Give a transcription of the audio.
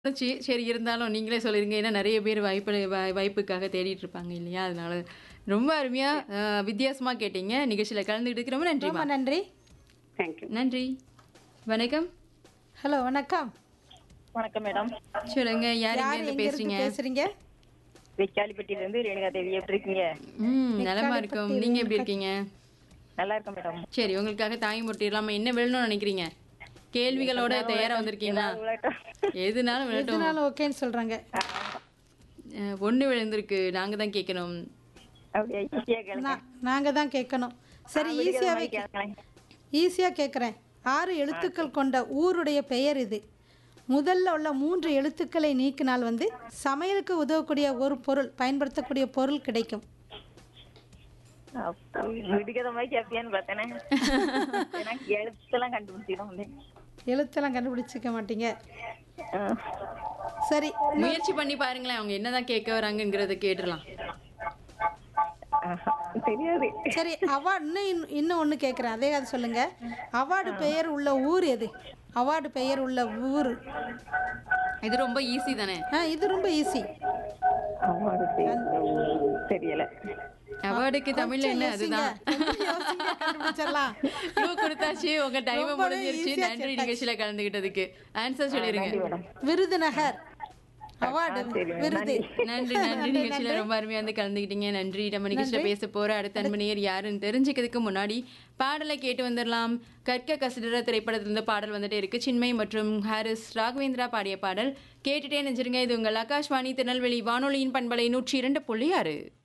தோணுச்சு. சரி இருந்தாலும் நீங்களே சொல்லிருங்க. ஏன்னா நெறைய பேர் வாய்ப்பு வாய் வாய்ப்புக்காக தேடிட்டு இருப்பாங்க இல்லையா? அதனால ரொம்ப அருமையா அ வித்தியாசமா கேட்டீங்க. நிகழ்ச்சியில கலந்துக்கிட்டதுக்கு ரொம்ப நன்றிம்மா. ரொம்ப நன்றி தேங்க்யூ நன்றி. வணக்கம். ஹலோ வணக்கம் வணக்கம் மேடம் சொல்லுங்க. யார் யார் எங்கேருந்து எங்க பேசுறீங்க? இருந்து பேசுறீங்க வெக்காலிப்பட்டியில இருந்து ரேணுகா தேவி எப்படி இருக்கீங்க ம் நலமா இருக்கும். நீங்க எப்படி இருக்கீங்க? நல்லா இருக்கேன் மேடம் சரி உங்களுக்காக தாங்கி முட்டிடலாமா? என்ன வேணும்னு நினைக்கிறீங்க? கேள்விகளோட தயாரா வந்திருக்கீங்களா? எதுனாலும் விழட்டும். எதுனாலும் ஓகேன்னு சொல்றாங்க அஹ், ஒண்ணு விழுந்திருக்கு. நாங்க தான் கேட்கணும். அப்படியா ஈஸியா கேளுங்க நா- நாங்க தான் கேட்கணும் சரி ஈஸியாவே கே- கேளுங்களேன் ஈஸியா கேட்குறேன் ஆறு எழுத்துக்கள் கொண்ட ஊருடைய பெயர் இது முதல்ல உள்ள மூன்று எழுத்துக்களை நீக்கினால் வந்து சமையலுக்கு உதவக்கூடிய ஒரு பொருள் பயன்படுத்தக்கூடிய பொருள் கிடைக்கும் அப்போ விடுகதை மாதிரி கேப்பியான்னு பார்த்தேனே எனக்கு எழுத்தெல்லாம் கண்டுபிடிச்சிடும் வந்து எழுத்தெல்லாம் கண்டுபிடிச்சிக்க மாட்டீங்க ஆ. சரி முயற்சி பண்ணி பாருங்களேன் அவங்க என்னதான் கேட்க வராங்கங்கிறத கேட்டுடலாம். ஆஹா, தெரியாது சரி அவார்டு இன்னும் இன்னும் இன்னும் ஒன்று கேட்குறேன் அதே அது சொல்லுங்க அவார்டு பெயர் உள்ள ஊர் எது அவார்டு பெயர் உள்ள ஊர் இது ரொம்ப ஈஸி தானே? ஆ இது ரொம்ப ஈஸி அவார்டு தெரியல அவார்டுக்கு தமிழ்ல என்ன அதுதான். கண்டுபிடிச்சிடலாம் க்ளூ கொடுத்தாச்சு. உங்க டைம் ரொம்பவே முடிஞ்சிருச்சு. easy ஆ நன்றி கேட்டாச்சு. நிகழ்ச்சியில கலந்துகிட்டதுக்கு. ஆன்சர் சொல்லிருங்க. மேடம் விருதுநகர் அவார்டு சரி, விருது நன்றி நன்றி நிகழ்ச்சியில ரொம்ப அருமையா வந்து கலந்துக்கிட்டீங்க நன்றி நம்ம நிகழ்ச்சியில பேச போற அடுத்த அன்பனையர் யாருன்னு தெரிஞ்சுக்கிறதுக்கு முன்னாடி பாடலை கேட்டு வந்துடலாம் கற்க கசிடர திரைப்படத்திலிருந்து பாடல் வந்துட்டே இருக்கு சின்மை மற்றும் ஹாரிஸ் ராகவேந்திரா பாடிய பாடல் கேட்டுட்டே நெஞ்சிருங்க இது உங்கள் ஆகாஷ்வாணி திருநெல்வேலி வானொலியின் பண்பலை நூற்றி இரண்டு புள்ளி ஆறு